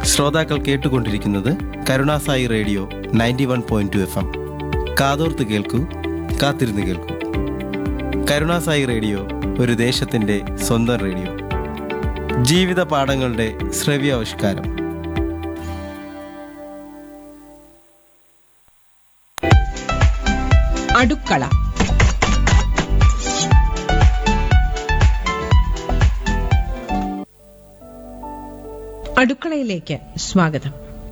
ശ്രോതാക്കൾ കേട്ടുകൊണ്ടിരിക്കുന്നത് Karunasai radio ninety one point two F M കാതോർത്ത് കേൾക്കൂ കാത്തിരുന്ന് കേൾക്കൂ കരുണാസായി റേഡിയോ ഒരു ദേശത്തിൻ്റെ സ്വന്തം റേഡിയോ ജീവിത പാഠങ്ങളുടെ ശ്രവ്യാവിഷ്കാരം അടുക്കള അടുക്കളയിലേക്ക് സ്വാഗതം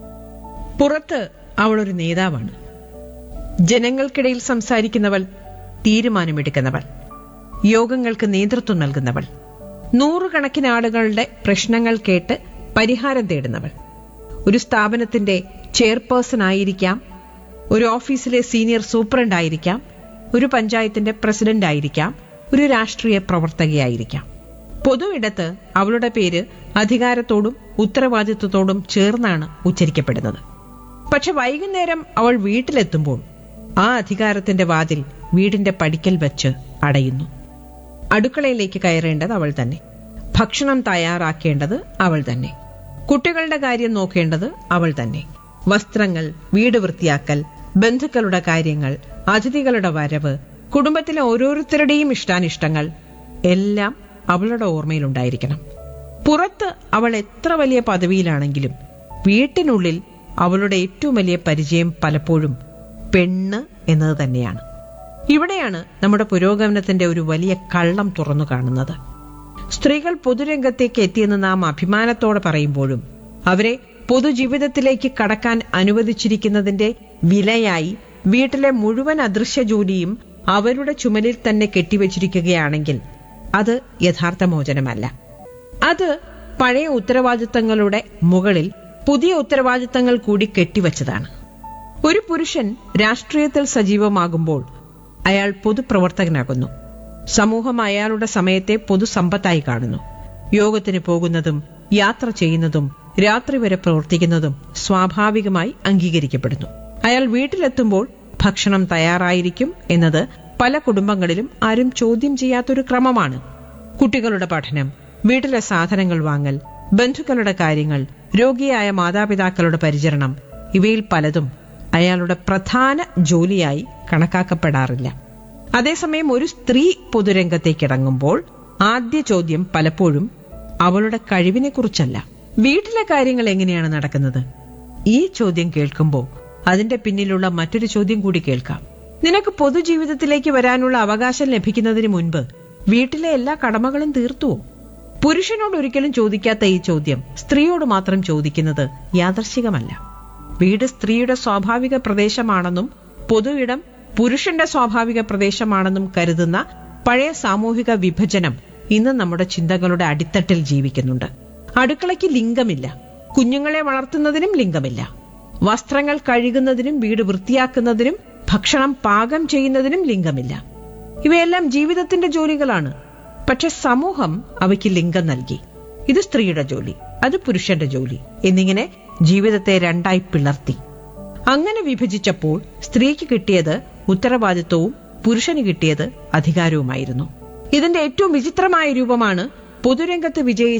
പുറത്ത് അവൾ ഒരു നേതാവാണ് ജനങ്ങൾക്കിടയിൽ സംസാരിക്കുന്നവൾ തീരുമാനമെടുക്കുന്നവൾ യോഗങ്ങൾക്ക് നേതൃത്വം നൽകുന്നവൾ നൂറുകണക്കിന് ആളുകളുടെ പ്രശ്നങ്ങൾ കേട്ട് പരിഹാരം തേടുന്നവൾ ഒരു സ്ഥാപനത്തിന്റെ ചെയർപേഴ്സൺ ആയിരിക്കാം ഒരു ഓഫീസിലെ സീനിയർ സൂപ്രണ്ട് ആയിരിക്കാം ഒരു പഞ്ചായത്തിന്റെ പ്രസിഡന്റ് ആയിരിക്കാം ഒരു രാഷ്ട്രീയ പ്രവർത്തകയായിരിക്കാം പൊതു ഇടത്ത് അവളുടെ പേര് അധികാരത്തോടും ഉത്തരവാദിത്വത്തോടും ചേർന്നാണ് ഉച്ചരിക്കപ്പെടുന്നത് പക്ഷെ വൈകുന്നേരം അവൾ വീട്ടിലെത്തുമ്പോൾ ആ അധികാരത്തിന്റെ വാതിൽ വീടിന്റെ പടിക്കൽ വെച്ച് അടയുന്നു അടുക്കളയിലേക്ക് കയറേണ്ടത് അവൾ തന്നെ ഭക്ഷണം തയ്യാറാക്കേണ്ടത് അവൾ തന്നെ കുട്ടികളുടെ കാര്യം നോക്കേണ്ടത് അവൾ തന്നെ വസ്ത്രങ്ങൾ വീട് വൃത്തിയാക്കൽ ബന്ധുക്കളുടെ കാര്യങ്ങൾ അതിഥികളുടെ വരവ് കുടുംബത്തിലെ ഓരോരുത്തരുടെയും ഇഷ്ടാനിഷ്ടങ്ങൾ എല്ലാം അവളുടെ ഓർമ്മയിലുണ്ടായിരിക്കണം പുറത്ത് അവൾ എത്ര വലിയ പദവിയിലാണെങ്കിലും വീട്ടിനുള്ളിൽ അവളുടെ ഏറ്റവും വലിയ പരിചയം പലപ്പോഴും പെണ്ണ് എന്നത് തന്നെയാണ് ഇവിടെയാണ് നമ്മുടെ പുരോഗമനത്തിന്റെ ഒരു വലിയ കള്ളം തുറന്നു കാണുന്നത് സ്ത്രീകൾ പൊതുരംഗത്തേക്ക് എത്തിയെന്ന് നാം അഭിമാനത്തോടെ പറയുമ്പോഴും അവരെ പൊതുജീവിതത്തിലേക്ക് കടക്കാൻ അനുവദിച്ചിരിക്കുന്നതിന്റെ വിലയായി വീട്ടിലെ മുഴുവൻ അദൃശ്യ ജോലിയും അവരുടെ ചുമലിൽ തന്നെ കെട്ടിവച്ചിരിക്കുകയാണെങ്കിൽ അത് യഥാർത്ഥ മോചനമല്ല അത് പഴയ ഉത്തരവാദിത്തങ്ങളുടെ മുകളിൽ പുതിയ ഉത്തരവാദിത്തങ്ങൾ കൂടി കെട്ടിവച്ചതാണ് ഒരു പുരുഷൻ രാഷ്ട്രീയത്തിൽ സജീവമാകുമ്പോൾ അയാൾ പൊതുപ്രവർത്തകനാകുന്നു സമൂഹം അയാളുടെ സമയത്തെ പൊതുസമ്പത്തായി കാണുന്നു യോഗത്തിന് പോകുന്നതും യാത്ര ചെയ്യുന്നതും രാത്രി വരെ പ്രവർത്തിക്കുന്നതും സ്വാഭാവികമായി അംഗീകരിക്കപ്പെടുന്നു അയാൾ വീട്ടിലെത്തുമ്പോൾ ഭക്ഷണം തയ്യാറായിരിക്കും എന്നത് പല കുടുംബങ്ങളിലും ആരും ചോദ്യം ചെയ്യാത്തൊരു ക്രമമാണ് കുട്ടികളുടെ പഠനം വീട്ടിലെ സാധനങ്ങൾ വാങ്ങൽ ബന്ധുക്കളുടെ കാര്യങ്ങൾ രോഗിയായ മാതാപിതാക്കളുടെ പരിചരണം ഇവയിൽ പലതും അയാളുടെ പ്രധാന ജോലിയായി കണക്കാക്കപ്പെടാറില്ല അതേസമയം ഒരു സ്ത്രീ പൊതുരംഗത്തേക്കിറങ്ങുമ്പോൾ ആദ്യ ചോദ്യം പലപ്പോഴും അവളുടെ കഴിവിനെ കുറിച്ചല്ല വീട്ടിലെ കാര്യങ്ങൾ എങ്ങനെയാണ് നടക്കുന്നത് ഈ ചോദ്യം കേൾക്കുമ്പോൾ അതിന്റെ പിന്നിലുള്ള മറ്റൊരു ചോദ്യം കൂടി കേൾക്കാം നിനക്ക് പൊതുജീവിതത്തിലേക്ക് വരാനുള്ള അവകാശം ലഭിക്കുന്നതിന് മുൻപ് വീട്ടിലെ എല്ലാ കടമകളും തീർത്തുവോ പുരുഷനോട് ഒരിക്കലും ചോദിക്കാത്ത ഈ ചോദ്യം സ്ത്രീയോട് മാത്രം ചോദിക്കുന്നത് യാദർശികമല്ല വീട് സ്ത്രീയുടെ സ്വാഭാവിക പ്രദേശമാണെന്നും പൊതു ഇടം പുരുഷന്റെ സ്വാഭാവിക പ്രദേശമാണെന്നും കരുതുന്ന പഴയ സാമൂഹിക വിഭജനം ഇന്ന് നമ്മുടെ ചിന്തകളുടെ അടിത്തട്ടിൽ ജീവിക്കുന്നുണ്ട് അടുക്കളയ്ക്ക് ലിംഗമില്ല കുഞ്ഞുങ്ങളെ വളർത്തുന്നതിനും ലിംഗമില്ല വസ്ത്രങ്ങൾ കഴുകുന്നതിനും വീട് വൃത്തിയാക്കുന്നതിനും ഭക്ഷണം പാകം ചെയ്യുന്നതിനും ലിംഗമില്ല ഇവയെല്ലാം ജീവിതത്തിന്റെ ജോലികളാണ് പക്ഷെ സമൂഹം അവയ്ക്ക് ലിംഗം നൽകി ഇത് സ്ത്രീയുടെ ജോലി അത് പുരുഷന്റെ ജോലി എന്നിങ്ങനെ ജീവിതത്തെ രണ്ടായി പിളർത്തി അങ്ങനെ വിഭജിച്ചപ്പോൾ സ്ത്രീക്ക് കിട്ടിയത് ഉത്തരവാദിത്വവും പുരുഷന് കിട്ടിയത് അധികാരവുമായിരുന്നു ഇതിന്റെ ഏറ്റവും വിചിത്രമായ രൂപമാണ് പൊതുരംഗത്ത് വിജയിച്ച